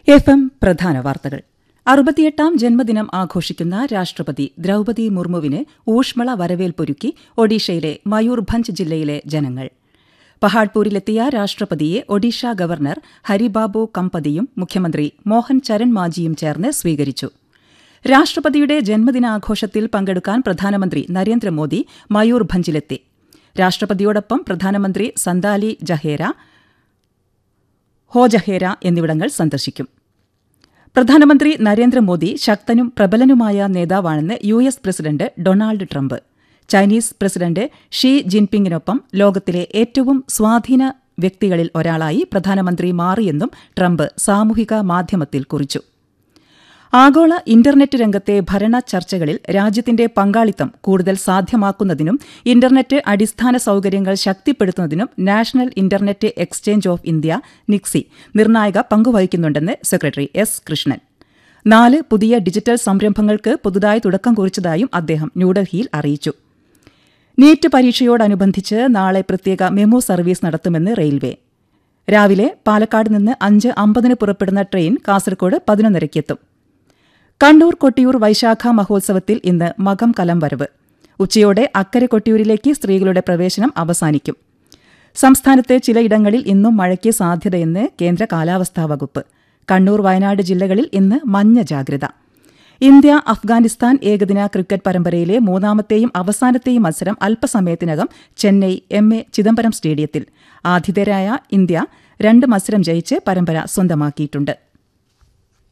F M പ്രധാന വാർത്തകൾ അറുപത്തിയെട്ടാം ജന്മദിനം ആഘോഷിക്കുന്ന രാഷ്ട്രപതി ദ്രൌപതി മുർമുവിന് ഊഷ്മള വരവേൽപ്പൊരുക്കി ഒഡീഷയിലെ മയൂർഭഞ്ച് ജില്ലയിലെ ജനങ്ങൾ പഹാഡ്പൂരിലെത്തിയ രാഷ്ട്രപതിയെ ഒഡീഷ ഗവർണർ ഹരിബാബു കമ്പതിയും മുഖ്യമന്ത്രി മോഹൻ ചരൺ മാജിയും ചേർന്ന് സ്വീകരിച്ചു രാഷ്ട്രപതിയുടെ ജന്മദിനാഘോഷത്തിൽ പങ്കെടുക്കാൻ പ്രധാനമന്ത്രി നരേന്ദ്രമോദി മയൂർഭഞ്ചിലെത്തി രാഷ്ട്രപതിയോടൊപ്പം പ്രധാനമന്ത്രി സന്താലി ജഹേര ഹോജഹേര എന്നിവിടങ്ങൾ സന്ദർശിക്കും പ്രധാനമന്ത്രി നരേന്ദ്രമോദി ശക്തനും പ്രബലനുമായ നേതാവാണെന്ന് U S president Donald Trump Chinese president Xi ജിൻപിങ്ങിനൊപ്പം ലോകത്തിലെ ഏറ്റവും സ്വാധീന വ്യക്തികളിൽ ഒരാളായി പ്രധാനമന്ത്രി മാറിയെന്നും ട്രംപ് സാമൂഹിക മാധ്യമത്തിൽ കുറിച്ചു ആഗോള ഇന്റർനെറ്റ് രംഗത്തെ ഭരണ ചർച്ചകളിൽ രാജ്യത്തിന്റെ പങ്കാളിത്തം കൂടുതൽ സാധ്യമാക്കുന്നതിനും ഇന്റർനെറ്റ് അടിസ്ഥാന സൌകര്യങ്ങൾ ശക്തിപ്പെടുത്തുന്നതിനും national internet exchange of India NIXI നിർണായക പങ്കുവഹിക്കുന്നുണ്ടെന്ന് സെക്രട്ടറി എസ് കൃഷ്ണൻ നാല് പുതിയ ഡിജിറ്റൽ സംരംഭങ്ങൾക്ക് പുതുതായി തുടക്കം കുറിച്ചതായും അദ്ദേഹം ന്യൂഡൽഹിയിൽ അറിയിച്ചു നീറ്റ് പരീക്ഷയോടനുബന്ധിച്ച് നാളെ പ്രത്യേക മെമു സർവീസ് നടത്തുമെന്ന് റെയിൽവേ രാവിലെ പാലക്കാട് നിന്ന് അഞ്ച് അമ്പതിന് പുറപ്പെടുന്ന ട്രെയിൻ കാസർകോട് പതിനൊന്നരയ്ക്കെത്തും കണ്ണൂർ കൊട്ടിയൂർ വൈശാഖ മഹോത്സവത്തിൽ ഇന്ന് മകം കലം വരവ് ഉച്ചയോടെ അക്കരെ കൊട്ടിയൂരിലേക്ക് സ്ത്രീകളുടെ പ്രവേശനം അവസാനിക്കും സംസ്ഥാനത്തെ ചിലയിടങ്ങളിൽ ഇന്നും മഴയ്ക്ക് സാധ്യതയെന്ന് കേന്ദ്ര കാലാവസ്ഥാ വകുപ്പ് കണ്ണൂർ വയനാട് ജില്ലകളിൽ ഇന്ന് മഞ്ഞ ജാഗ്രത ഇന്ത്യ അഫ്ഗാനിസ്ഥാൻ ഏകദിന ക്രിക്കറ്റ് പരമ്പരയിലെ മൂന്നാമത്തെയും അവസാനത്തെയും മത്സരം അല്പസമയത്തിനകം ചെന്നൈ എം എ ചിദംബരം സ്റ്റേഡിയത്തിൽ ആതിഥേയരായ ഇന്ത്യ രണ്ട് മത്സരം ജയിച്ച് പരമ്പര സ്വന്തമാക്കിയിട്ടുണ്ട്